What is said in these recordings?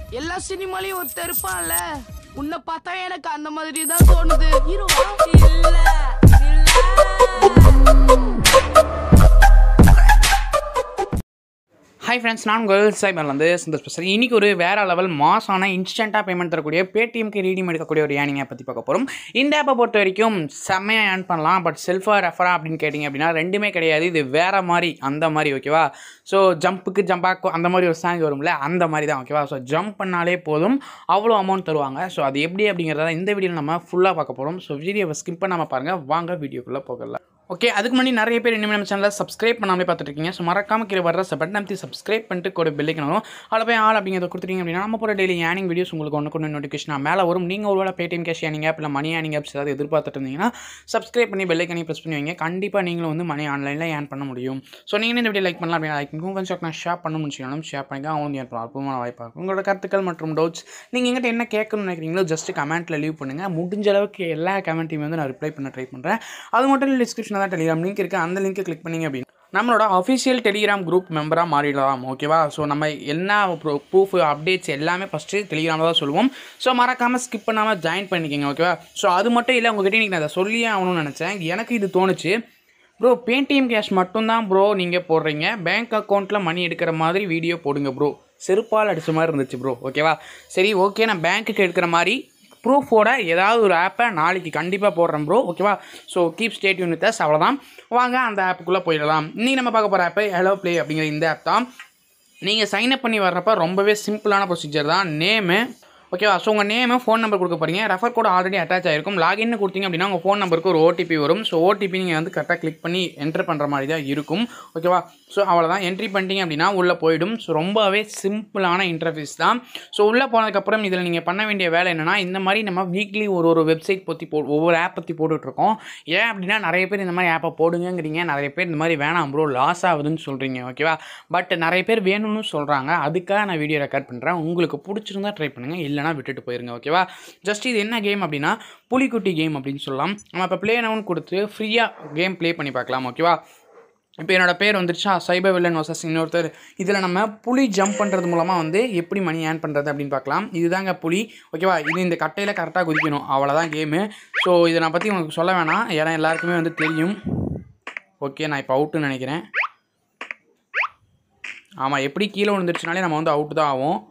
எல்லா சினிமாலையும் ஒருத்தர் இருப்பான்ல உன்னை பார்த்தா எனக்கு அந்த மாதிரி தான் தோணுது ஹீரோவா இல்ல ஹாய் ஃப்ரெண்ட்ஸ் நான் உங்கள் சைபர்லேருந்து சந்தோஷ் பேசுகிறேன் இன்றைக்கி ஒரு வேறு லெவல் மாசான இன்ஸ்டண்ட்டாக பேமெண்ட் தரக்கூடிய பேடிஎம்க்கு ரீடிம் எடுக்கக்கூடிய ஒரு ஏர்னிங்கை பற்றி பார்க்க போகிறோம் இந்த ஆப்பை பொறுத்த வரைக்கும் செம்மையாக ஏர்ன் பண்ணலாம் பட் செல்ஃபாக ரெஃபரா அப்படின்னு கேட்டிங்க அப்படின்னா ரெண்டுமே கிடையாது இது வேறு மாதிரி அந்த மாதிரி ஓகேவா ஸோ ஜம்ப்புக்கு ஜம்பாக்கு அந்த மாதிரி ஒரு சாங் வரும்ல அந்த மாதிரி தான் ஓகேவா ஸோ ஜம்ப் பண்ணாலே போதும் அவ்வளோ அமௌண்ட் தருவாங்க ஸோ அது எப்படி அப்படிங்கிறத இந்த வீடியோவில் நம்ம ஃபுல்லாக பார்க்க போகிறோம் ஸோ வீடியோவை ஸ்கிப் பண்ணாமல் பாருங்கள் வாங்க வீடியோக்குள்ளே போகலாம் ஓகே அதுக்கு முன்னாடி நிறைய பேர் இன்னும் நம்ம சேனலில் சப்ஸ்கிரைப் பண்ணாமலே பார்த்துட்டு இருக்கீங்க ஸோ மறக்காம கீழே வர பட்டன் அமைத்து சப்ஸ்கிரைப் பண்ணிட்டு கூட பெல்லைக்கணும் அதில் போய் ஆள் அப்படிங்கிறத கொடுத்துட்டீங்க அப்படின்னா நம்ம போகிற டெய்லி ஏர்னிங் வீடியோஸ் உங்களுக்கு ஒன்று கொண்டு நோட்டிஃபிகேஷன் மேலே வரும் நீங்கள் ஒருவேளை பேடிஎம் கேஷ் ஏர்னிங் ஆப் இல்லை மணி ஏர்னிங் ஆப்ஸ் ஏதாவது எதிர்பார்த்துட்டு இருந்தீங்கன்னா சப்ஸ்கிரைப் பண்ணி பெல்லைக்கனி ப்ரெஸ் பண்ணி வைங்க கண்டிப்பாக நீங்களும் வந்து மணி ஆன்லைனில் ஏர்ன் பண்ண முடியும் ஸோ நீங்கள் இந்த வீடியோ லைக் பண்ணலாம் அப்படின்னா லைக் பண்ணுங்க கொஞ்சம் நான் ஷேர் பண்ண முடிச்சாலும் ஷேர் பண்ணிக்க அவங்க வந்து ஏற்படும் அற்புதமான வாய்ப்பாக இருக்கும் உங்களோட கருத்துக்கள் மற்றும் டவுட்ஸ் நீங்கள் எங்கிட்ட என்ன கேட்கணும்னு நினைக்கிறீங்களோ ஜஸ்ட் கமெண்ட்டில் லீவ் பண்ணுங்கள் முடிஞ்ச அளவுக்கு எல்லா கமெண்ட்டையும் வந்து நான் ரிப்ளை பண்ண ட்ரை பண்ணுறேன் அது மட்டும் இல்லை டிஸ்கிரிப்ஷனில் தான் டெலிகிராம் லிங்க் இருக்குது அந்த லிங்க்கை கிளிக் பண்ணிங்க அப்படின்னு நம்மளோட அஃபிஷியல் டெலிகிராம் குரூப் மெம்பராக மாறிடலாம் ஓகேவா ஸோ நம்ம என்ன ப்ரூஃப் அப்டேட்ஸ் எல்லாமே ஃபஸ்ட்டு டெலிகிராமில் தான் சொல்லுவோம் ஸோ மறக்காமல் ஸ்கிப் பண்ணாமல் ஜாயின் பண்ணிக்கோங்க ஓகேவா ஸோ அது மட்டும் இல்லை உங்ககிட்ட இன்றைக்கி நான் அதை சொல்லியே ஆகணும்னு நினச்சேன் எனக்கு இது தோணுச்சு ப்ரோ பேடிஎம் கேஷ் மட்டும்தான் ப்ரோ நீங்கள் போடுறீங்க பேங்க் அக்கௌண்ட்டில் மணி எடுக்கிற மாதிரி வீடியோ போடுங்க ப்ரோ செருப்பால் அடித்த மாதிரி இருந்துச்சு ப்ரோ ஓகேவா சரி ஓகே நான் பேங்க்குக்கு எடுக்கிற மாதிரி ப்ரூஃபோட ஏதாவது ஒரு ஆப்பை நாளைக்கு கண்டிப்பாக போடுறேன் ப்ரோ ஓகேவா ஸோ கீப் ஸ்டேட் யூனிட்டஸ் அவ்வளோதான் வாங்க அந்த ஆப்புக்குள்ளே போயிடலாம் இன்றைக்கி நம்ம பார்க்க போகிற ஆப்பு ஹலோ ப்ளே அப்படிங்கிற இந்த ஆப் தான் நீங்கள் சைன் அப் பண்ணி வர்றப்ப ரொம்பவே சிம்பிளான ப்ரொசீஜர் தான் நேமு ஓகேவா ஸோ உங்கள் நேமு ஃபோன் நம்பர் கொடுக்க போகிறீங்க ரெஃபர் கோட் ஆல்ரெடி அட்டாச் ஆகிருக்கும் லாகின் கொடுத்தீங்க அப்படின்னா உங்கள் ஃபோன் நம்பருக்கு ஒரு ஓடிபி வரும் ஸோ ஓடிபி நீங்கள் வந்து கரெக்டாக கிளிக் பண்ணி என்ட்ரு பண்ணுற மாதிரி தான் இருக்கும் ஓகேவா ஸோ அவ்வளோதான் என்ட்ரி பண்ணிட்டீங்க அப்படின்னா உள்ளே போயிடும் ஸோ ரொம்பவே சிம்பிளான இன்டர்ஃபேஸ் தான் ஸோ உள்ளே போனதுக்கப்புறம் இதில் நீங்கள் பண்ண வேண்டிய வேலை என்னென்னா இந்த மாதிரி நம்ம வீக்லி ஒரு ஒரு வெப்சைட் பற்றி போ ஒவ்வொரு ஆப் பற்றி போட்டுட்ருக்கோம் ஏன் அப்படின்னா நிறைய பேர் இந்த மாதிரி ஆப்பை போடுங்கங்கிறீங்க நிறைய பேர் இந்த மாதிரி வேணாம் ப்ரோ லாஸ் ஆகுதுன்னு சொல்கிறீங்க ஓகேவா பட் நிறைய பேர் வேணும்னு சொல்கிறாங்க அதுக்காக நான் வீடியோ ரெக்கார்ட் பண்ணுறேன் உங்களுக்கு பிடிச்சிருந்தா ட்ரை பண்ணுங்கள் இல்லைனா விட்டுட்டு போயிருங்க ஓகேவா ஜஸ்ட் இது என்ன கேம் அப்படின்னா புலிக்குட்டி கேம் அப்படின்னு சொல்லலாம் நம்ம இப்போ ப்ளே நவுன் கொடுத்து ஃப்ரீயாக கேம் ப்ளே பண்ணி பார்க்கலாம் ஓகேவா இப்போ என்னோட பேர் வந்துருச்சா சைபர் வில்லன் வர்சஸ் இன்னொருத்தர் இதில் நம்ம புலி ஜம்ப் பண்ணுறது மூலமாக வந்து எப்படி மணி ஏர்ன் பண்ணுறது அப்படின்னு பார்க்கலாம் இதுதாங்க புலி ஓகேவா இது இந்த கட்டையில் கரெக்டாக குதிக்கணும் அவ்வளோதான் கேமு ஸோ இதை நான் பற்றி உங்களுக்கு சொல்ல வேணாம் ஏன்னா எல்லாருக்குமே வந்து தெரியும் ஓகே நான் இப்போ அவுட்டுன்னு நினைக்கிறேன் ஆமாம் எப்படி கீழே விழுந்துருச்சுனாலே நம்ம வந்து அவுட்டு தான் ஆகும்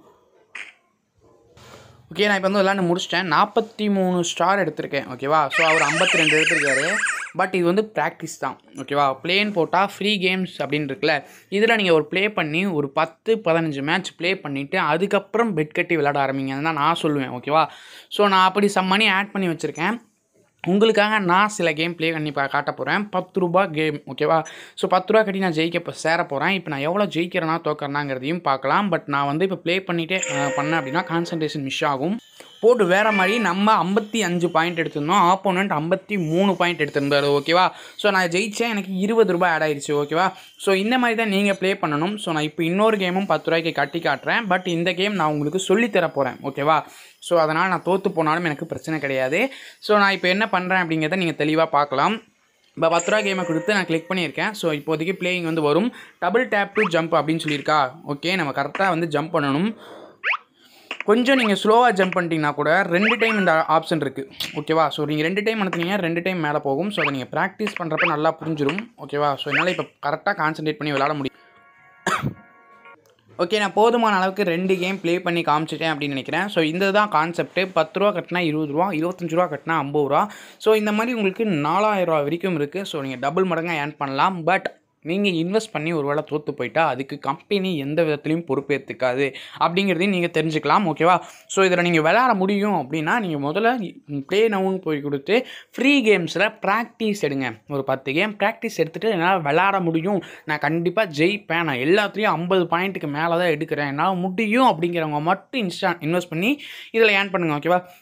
ஓகே நான் இப்போ வந்து விளாண்டு முடிச்சிட்டேன் நாற்பத்தி மூணு ஸ்டார் எடுத்திருக்கேன் ஓகேவா ஸோ அவர் ஐம்பத்தி ரெண்டு எடுத்திருக்காரு பட் இது வந்து ப்ராக்டிஸ் தான் ஓகேவா ப்ளேன் போட்டால் ஃப்ரீ கேம்ஸ் அப்படின்னு இருக்குல்ல இதில் நீங்கள் ஒரு ப்ளே பண்ணி ஒரு பத்து பதினஞ்சு மேட்ச் ப்ளே பண்ணிவிட்டு அதுக்கப்புறம் பெட் கட்டி விளையாட ஆரம்பிங்கன்னு தான் நான் சொல்லுவேன் ஓகேவா ஸோ நான் அப்படி சம் மணி ஆட் பண்ணி வச்சுருக்கேன் உங்களுக்காக நான் சில கேம் ப்ளே பண்ணி பா காட்ட போகிறேன் பத்து ரூபா கேம் ஓகேவா ஸோ பத்து ரூபா கட்டி நான் ஜெயிக்க இப்போ சேர போகிறேன் இப்போ நான் எவ்வளோ ஜெயிக்கிறேனா தோக்கறேனாங்கிறதையும் பார்க்கலாம் பட் நான் வந்து இப்போ ப்ளே பண்ணிவிட்டு பண்ணேன் அப்படின்னா கான்சன்ட்ரேஷன் மிஸ் ஆகும் போட்டு வேறு மாதிரி நம்ம ஐம்பத்தி அஞ்சு பாயிண்ட் எடுத்திருந்தோம் ஆப்போனண்ட் ஐம்பத்தி மூணு பாயிண்ட் எடுத்திருந்தார் ஓகேவா ஸோ நான் ஜெயித்தேன் எனக்கு இருபது ரூபாய் ஆட் ஆயிடுச்சு ஓகேவா ஸோ இந்த மாதிரி தான் நீங்கள் ப்ளே பண்ணணும் ஸோ நான் இப்போ இன்னொரு கேமும் பத்து ரூபாய்க்கு கட்டி காட்டுறேன் பட் இந்த கேம் நான் உங்களுக்கு சொல்லித்தர போகிறேன் ஓகேவா ஸோ அதனால் நான் தோற்று போனாலும் எனக்கு பிரச்சனை கிடையாது ஸோ நான் இப்போ என்ன பண்ணுறேன் அப்படிங்கிறத நீங்கள் தெளிவாக பார்க்கலாம் இப்போ பத்து ரூபா கேமை கொடுத்து நான் கிளிக் பண்ணியிருக்கேன் ஸோ இப்போதைக்கு பிளேயிங் வந்து வரும் டபுள் டேப் டு ஜம்ப் அப்படின்னு சொல்லியிருக்கா ஓகே நம்ம கரெக்டாக வந்து ஜம்ப் பண்ணணும் கொஞ்சம் நீங்கள் ஸ்லோவாக ஜம்ப் பண்ணிட்டீங்கன்னா கூட ரெண்டு டைம் இந்த ஆப்ஷன் இருக்குது ஓகேவா ஸோ நீங்கள் ரெண்டு டைம் அனுப்புனீங்க ரெண்டு டைம் மேலே போகும் ஸோ அதை நீங்கள் ப்ராக்டிஸ் பண்ணுறப்ப நல்லா புரிஞ்சிடும் ஓகேவா ஸோ என்னால் இப்போ கரெக்டாக கான்சன்ட்ரேட் பண்ணி விளாட முடியும் ஓகே நான் போதுமான அளவுக்கு ரெண்டு கேம் ப்ளே பண்ணி காமிச்சிட்டேன் அப்படின்னு நினைக்கிறேன் ஸோ இந்த தான் கான்செப்ட்டு பத்து ரூபா கட்டினா இருபது ரூபா இருபத்தஞ்சு ரூபா கட்டினா ஐம்பது ரூபா ஸோ இந்த மாதிரி உங்களுக்கு நாலாயிரம் ரூபா வரைக்கும் இருக்குது ஸோ நீங்கள் டபுள் மடங்காக ஏர்ன் பண்ணலாம் பட் நீங்கள் இன்வெஸ்ட் பண்ணி ஒரு வேளை தோற்று போயிட்டா அதுக்கு கம்பெனி எந்த விதத்துலையும் பொறுப்பேற்றுக்காது அப்படிங்கிறதையும் நீங்கள் தெரிஞ்சுக்கலாம் ஓகேவா ஸோ இதில் நீங்கள் விளையாட முடியும் அப்படின்னா நீங்கள் முதல்ல ப்ளே நவுன் போய் கொடுத்து ஃப்ரீ கேம்ஸில் ப்ராக்டிஸ் எடுங்க ஒரு பத்து கேம் ப்ராக்டிஸ் எடுத்துகிட்டு என்னால் விளையாட முடியும் நான் கண்டிப்பாக ஜெயிப்பேன் நான் எல்லாத்துலேயும் ஐம்பது பாயிண்ட்டுக்கு மேலே தான் எடுக்கிறேன் என்னால் முடியும் அப்படிங்கிறவங்க மட்டும் இன்ஸ்டா இன்வெஸ்ட் பண்ணி இதில் ஏர்ன் பண்ணுங்கள் ஓகேவா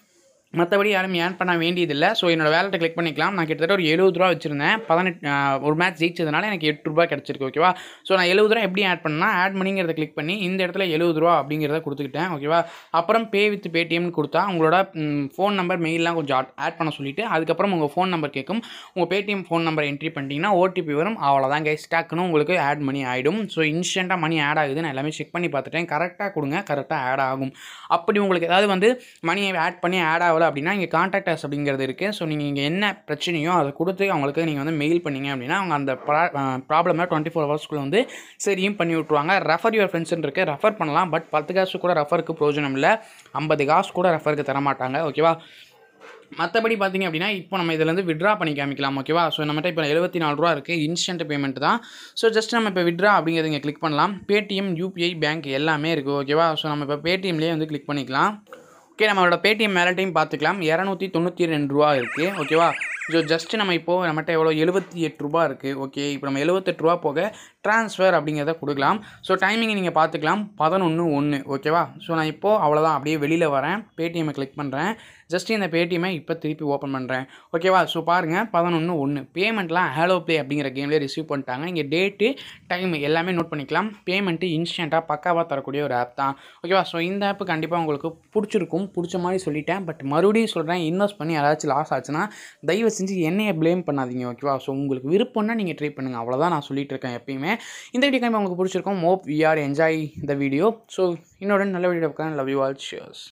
மற்றபடி யாரும் ஏர்ன் பண்ண வேண்டியதில்லை ஸோ என்னோட வேலட்டை கிளிக் பண்ணிக்கலாம் நான் கிட்டத்தட்ட ஒரு எழுபது ரூபா வச்சுருந்தேன் பதினெட்டு ஒரு மேட்ச் ஜெயிச்சதுனால எனக்கு எட்டு ரூபா கிடச்சிருக்கு ஓகேவா ஸோ நான் எழுபது ரூபா எப்படி ஆட் பண்ணால் ஆட் மணிங்கிறத கிளிக் பண்ணி இந்த இடத்துல எழுபது ரூபா அப்படிங்கிறத கொடுத்துக்கிட்டேன் ஓகேவா அப்புறம் பே வித் பேடிஎம்னு கொடுத்தா உங்களோட ஃபோன் நம்பர் மெயிலெலாம் கொஞ்சம் ஆட் பண்ண சொல்லிவிட்டு அதுக்கப்புறம் உங்கள் ஃபோன் நம்பர் கேட்கும் உங்கள் பேடிஎம் ஃபோன் நம்பர் என்ட்ரி பண்ணிட்டீங்கன்னா ஓடிபி வரும் அவ்வளோதான் கைஸ் டக்குன்னு உங்களுக்கு ஆட் மணி ஆகிடும் ஸோ இன்ஸ்டண்ட்டாக மணி ஆட் ஆகுது நான் எல்லாமே செக் பண்ணி பார்த்துட்டேன் கரெக்டாக கொடுங்க கரெக்டாக ஆட் ஆகும் அப்படி உங்களுக்கு ஏதாவது வந்து மணியை ஆட் பண்ணி ஆட் ஆகலை அப்படின்னா இங்கே கான்டாக்ட் அஸ் அப்படிங்கிறது இருக்குது ஸோ நீங்கள் இங்கே என்ன பிரச்சனையோ அதை கொடுத்து அவங்களுக்கு நீங்கள் வந்து மெயில் பண்ணீங்க அப்படின்னா அவங்க அந்த ப்ராப்ளமை டுவெண்ட்டி ஃபோர் ஹவர்ஸ்க்குள்ளே வந்து சரியும் பண்ணி விட்ருவாங்க ரெஃபர் யுவர் ஃப்ரெண்ட்ஸ்னு இருக்குது ரெஃபர் பண்ணலாம் பட் பத்து காசு கூட ரெஃபருக்கு பிரயோஜனம் இல்லை ஐம்பது காசு கூட ரெஃபருக்கு தர மாட்டாங்க ஓகேவா மற்றபடி பார்த்தீங்க அப்படின்னா இப்போ நம்ம இதிலேருந்து விட்ரா பண்ணி காமிக்கலாம் ஓகேவா ஸோ நம்மகிட்ட இப்போ எழுபத்தி நாலு ரூபா இருக்குது இன்ஸ்டன்ட் பேமெண்ட் தான் ஸோ ஜஸ்ட் நம்ம இப்போ விட்ரா அப்படிங்கிறத இங்கே கிளிக் பண்ணலாம் பேடிஎம் யூபிஐ பேங்க் எல்லாமே இருக்குது ஓகேவா ஸோ நம்ம இப்போ பேடிஎம்லேயே வந்து கிளிக் பண்ணிக்கலாம் ஓகே நம்மளோட பேடிஎம் மேலட்டையும் பார்த்துக்கலாம் இரநூத்தி தொண்ணூற்றி ரெண்டு ரூபா இருக்குது ஓகேவா ஸோ ஜஸ்ட்டு நம்ம இப்போது நம்மகிட்ட எவ்வளோ எழுபத்தி எட்டு ரூபா இருக்குது ஓகே இப்போ நம்ம எழுபத்தெட்டு ரூபா போக ட்ரான்ஸ்ஃபர் அப்படிங்கிறத கொடுக்கலாம் ஸோ டைமிங் நீங்கள் பார்த்துக்கலாம் பதினொன்று ஒன்று ஓகேவா ஸோ நான் இப்போது அவ்வளோதான் அப்படியே வெளியில் வரேன் பேடிஎம்மை கிளிக் பண்ணுறேன் ஜஸ்ட் இந்த பேடிஎம்மை இப்போ திருப்பி ஓப்பன் பண்ணுறேன் ஓகேவா ஸோ பாருங்கள் பதினொன்று ஒன்று பேமெண்ட்லாம் ஹேலோ ப்ளே அப்படிங்கிற கேம்லேயே ரிசீவ் பண்ணிட்டாங்க இங்கே டேட்டு டைம் எல்லாமே நோட் பண்ணிக்கலாம் பேமெண்ட்டு இன்ஸ்டண்ட்டாக பக்காவாக தரக்கூடிய ஒரு ஆப் தான் ஓகேவா ஸோ இந்த ஆப் கண்டிப்பாக உங்களுக்கு பிடிச்சிருக்கும் பிடிச்ச மாதிரி சொல்லிட்டேன் பட் மறுபடியும் சொல்கிறேன் இன்வெஸ்ட் பண்ணி யாராச்சும் லாஸ் ஆச்சுன்னா தயவு செஞ்சு என்னையை ப்ளேம் பண்ணாதீங்க ஓகேவா ஸோ உங்களுக்கு விருப்பம்னா நீங்கள் ட்ரை பண்ணுங்கள் அவ்வளோதான் நான் சொல்லிட்டு இருக்கேன் எப்பயுமே இந்த வீடியோ கண்டிப்பாக உங்களுக்கு பிடிச்சிருக்கும் மோப் we are enjoy the video so இன்னொரு நல்ல video love you all shears